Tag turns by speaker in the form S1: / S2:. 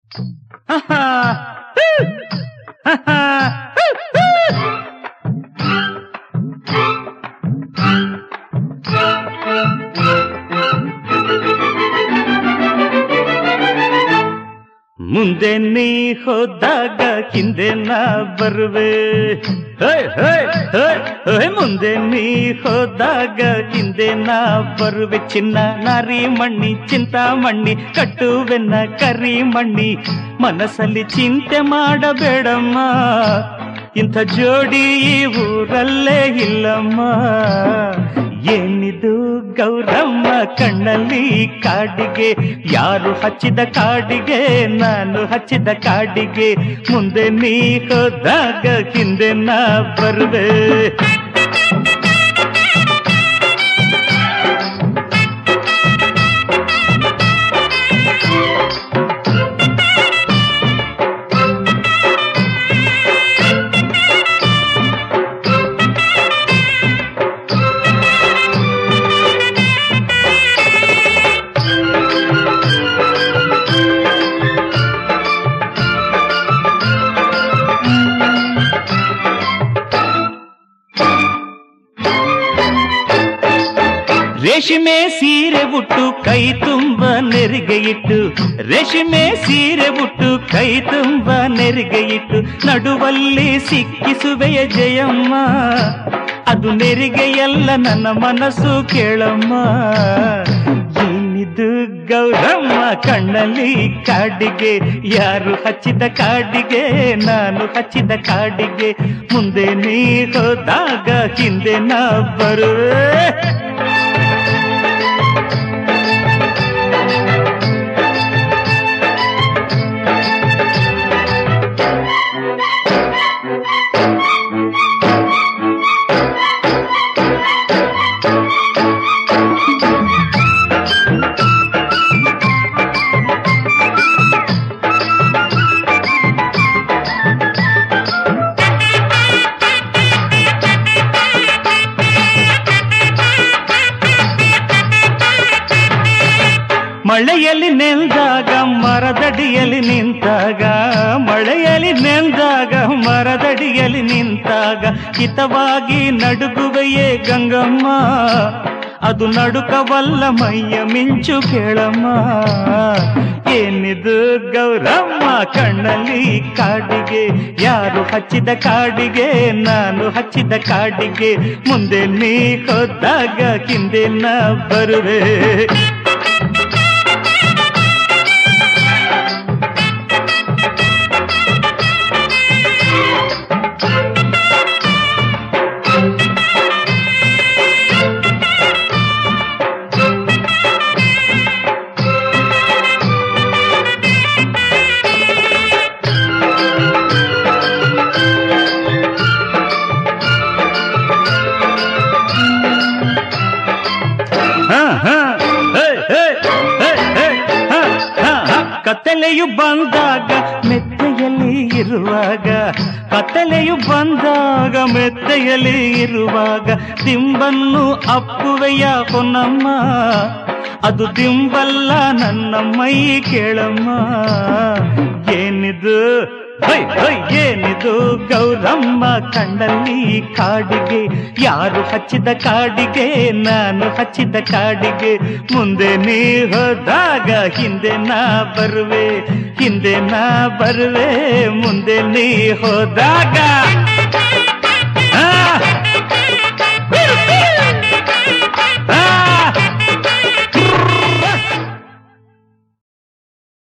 S1: ಮುಂದೆ ನೀ ಹೋದಾಗ ಹಿಂದೆ ನಾ ಬರುವೆ ಹೇ, ಹೇ, ಹೇ, ಹೇ, ಮುಂದೆ ನೀ ಹೋದಾಗ ಹಿಂದೆ ನಾ ಬರುವೆ ಚಿನ್ನ ನಾರಿ ಮಣ್ಣಿ ಚಿಂತಾಮಣ್ಣಿ ಕಟ್ಟುವೆನ್ನ ಕರಿ ಮಣ್ಣಿ ಮನಸ್ಸಲ್ಲಿ ಚಿಂತೆ ಮಾಡಬೇಡಮ್ಮ ಇಂಥ ಜೋಡಿ ಈ ಊರಲ್ಲೇ ಇಲ್ಲಮ್ಮ ಏನಿದು ಗೌರಮ್ಮ ಕಣ್ಣಲ್ಲಿ ಕಾಡಿಗೆ ಯಾರು ಹಚ್ಚಿದ ಕಾಡಿಗೆ ನಾನು ಹಚ್ಚಿದ ಕಾಡಿಗೆ ಮುಂದೆ ನೀ ಹೋದಾಗ ಹಿಂದೆ ನಾ ಬರುವೆ ರೇಷ್ಮೆ ಸೀರೆ ಉಟ್ಟು ಕೈ ತುಂಬ ನೆರಿಗೆ ಇಟ್ಟು ರೇಷ್ಮೆ ಸೀರೆ ಉಟ್ಟು ಕೈ ತುಂಬ ನೆರಿಗೆ ಇಟ್ಟು ನಡುವಲ್ಲಿ ಸಿಕ್ಕಿಸುವೆಯ ಜಯಮ್ಮ ಅದು ನೆರಿಗೆಯಲ್ಲ ನನ್ನ ಮನಸ್ಸು ಕೇಳಮ್ಮ ಏನಿದು ಗೌರಮ್ಮ ಕಣ್ಣಲ್ಲಿ ಕಾಡಿಗೆ ಯಾರು ಹಚ್ಚಿದ ಕಾಡಿಗೆ ನಾನು ಹಚ್ಚಿದ ಕಾಡಿಗೆ ಮುಂದೆ ನೀ ಹೋದಾಗ ಹಿಂದೆ ನಾ ಬರುವೆ ಮಳೆಯಲ್ಲಿ ನೆಂದಾಗ ಮರದಡಿಯಲ್ಲಿ ನಿಂತಾಗ ಮಳೆಯಲ್ಲಿ ನೆಂದಾಗ ಮರದಡಿಯಲ್ಲಿ ನಿಂತಾಗ ಹಿತವಾಗಿ ನಡುಗುವೆಯೇ ಗಂಗಮ್ಮ ಅದು ನಡುಕವಲ್ಲ ಮೈಯ ಮಿಂಚು ಕೇಳಮ್ಮ ಏನಿದು ಗೌರಮ್ಮ ಕಣ್ಣಲ್ಲಿ ಕಾಡಿಗೆ ಯಾರು ಹಚ್ಚಿದ ಕಾಡಿಗೆ ನಾನು ಹಚ್ಚಿದ ಕಾಡಿಗೆ ಮುಂದೆ ನೀ ಹೋದಾಗ ಹಿಂದೆ ನಾ ಬರುವೆ ಹ, ಹ, ಹೇ, ಹೇ, ಹೇ, ಹೇ, ಹ, ಹ, ಹ. ಕತ್ತಲೆಯು ಬಂದಾಗ ಮೆತ್ತೆಯಲ್ಲಿ ಇರುವಾಗ ಕತ್ತಲೆಯು ಬಂದಾಗ ಮೆತ್ತೆಯಲ್ಲಿ ಇರುವಾಗ ದಿಂಬನ್ನು ಅಪ್ಪುವೆಯ ಹೊನ್ನಮ್ಮ ಅದು ದಿಂಬಲ್ಲ ನನ್ನ ಮೈ ಕೇಳಮ್ಮ ಏನಿದು ಹೈ ಹೈ ಏನಿದು ಗೌರಮ್ಮ ಕಣ್ಣಲ್ಲಿ ಕಾಡಿಗೆ ಯಾರು ಹಚ್ಚಿದ ಕಾಡಿಗೆ ನಾನು ಹಚ್ಚಿದ ಕಾಡಿಗೆ ಮುಂದೆ ನೀ ಹೋದಾಗ ಹಿಂದೆ ನಾ ಬರುವೆ ಹಿಂದೆ ನಾ ಬರುವೆ ಮುಂದೆ ನೀ ಹೋದಾಗ